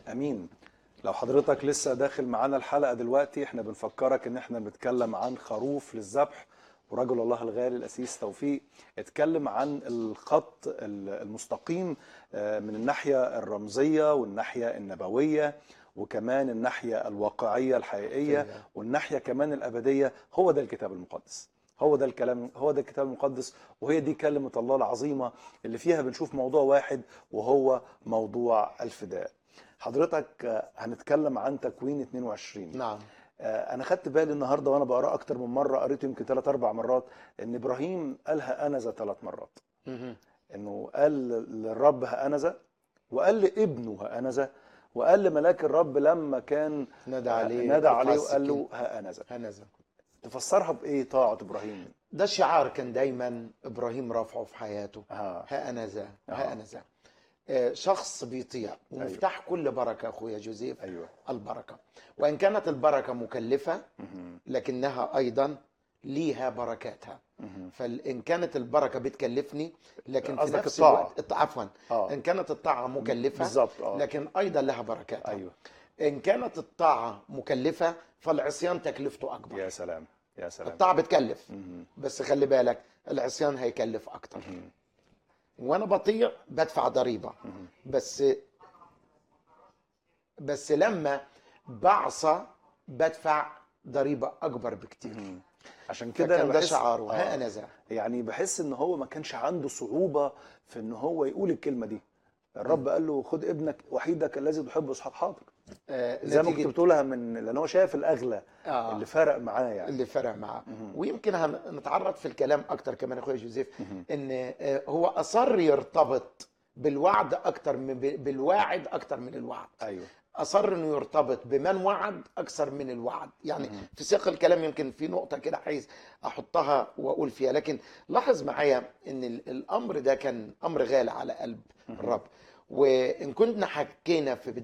امين لو حضرتك لسه داخل معانا الحلقه دلوقتي احنا بنفكرك ان احنا بنتكلم عن خروف للذبح ورجل الله الغالي الاسيس توفيق اتكلم عن الخط المستقيم آه، من الناحيه الرمزيه والناحيه النبويه وكمان الناحيه الواقعيه الحقيقيه فعلا. والناحيه كمان الابديه هو ده الكتاب المقدس هو ده الكلام هو ده الكتاب المقدس وهي دي كلمه الله العظيمه اللي فيها بنشوف موضوع واحد وهو موضوع الفداء حضرتك آه، هنتكلم عن تكوين 22 نعم آه، انا خدت بالي النهارده وانا بقراه اكتر من مره قريته يمكن ثلاث اربع مرات ان ابراهيم قالها انذا ثلاث مرات مهم. انه قال للرب هانذا وقال لابنه هانذا وقال لملاك الرب لما كان نادى عليه نادى رفع عليه وقال له السكين. هانذا هنذا تفسرها بايه طاعه ابراهيم ده شعار كان دايما ابراهيم رافعه في حياته ها ها انا ذا آه. ها انا ذا آه، شخص بيطيع ومفتاح كل بركه اخويا جوزيف ايوه البركه وان كانت البركه مكلفه مهم. لكنها ايضا ليها بركاتها مهم. فان كانت البركه بتكلفني لكن في قصدك نفس الطاعة. الوقت الط- عفوا اه ان كانت الطاعه مكلفه بالظبط اه لكن ايضا لها بركاتها ايوه ان كانت الطاعه مكلفه فالعصيان تكلفته اكبر يا سلام يا سلام الطاعه بتكلف مهم. بس خلي بالك العصيان هيكلف اكتر مهم. وانا بطيع بدفع ضريبه مهم. بس بس لما بعصى بدفع ضريبه اكبر بكتير مهم. عشان كده فكان انا ده بحس شعاره ها آه. انا ذا يعني بحس ان هو ما كانش عنده صعوبه في ان هو يقول الكلمه دي الرب قال له خد ابنك وحيدك الذي تحبه اسحاق حاضر آه زي ما كنت نتيجة- بتقولها من لان هو شايف الاغلى آه اللي فرق معاه يعني اللي فرق معاه مهم. ويمكن هنتعرض في الكلام اكتر كمان يا اخويا جوزيف مهم. ان آه، هو اصر يرتبط بالوعد اكتر من بالواعد اكتر من الوعد ايوه اصر انه يرتبط بمن وعد اكثر من الوعد يعني مهم. في سياق الكلام يمكن في نقطه كده عايز احطها واقول فيها لكن لاحظ معايا ان ال- الامر ده كان امر غالي على قلب مهم. الرب وان كنا حكينا في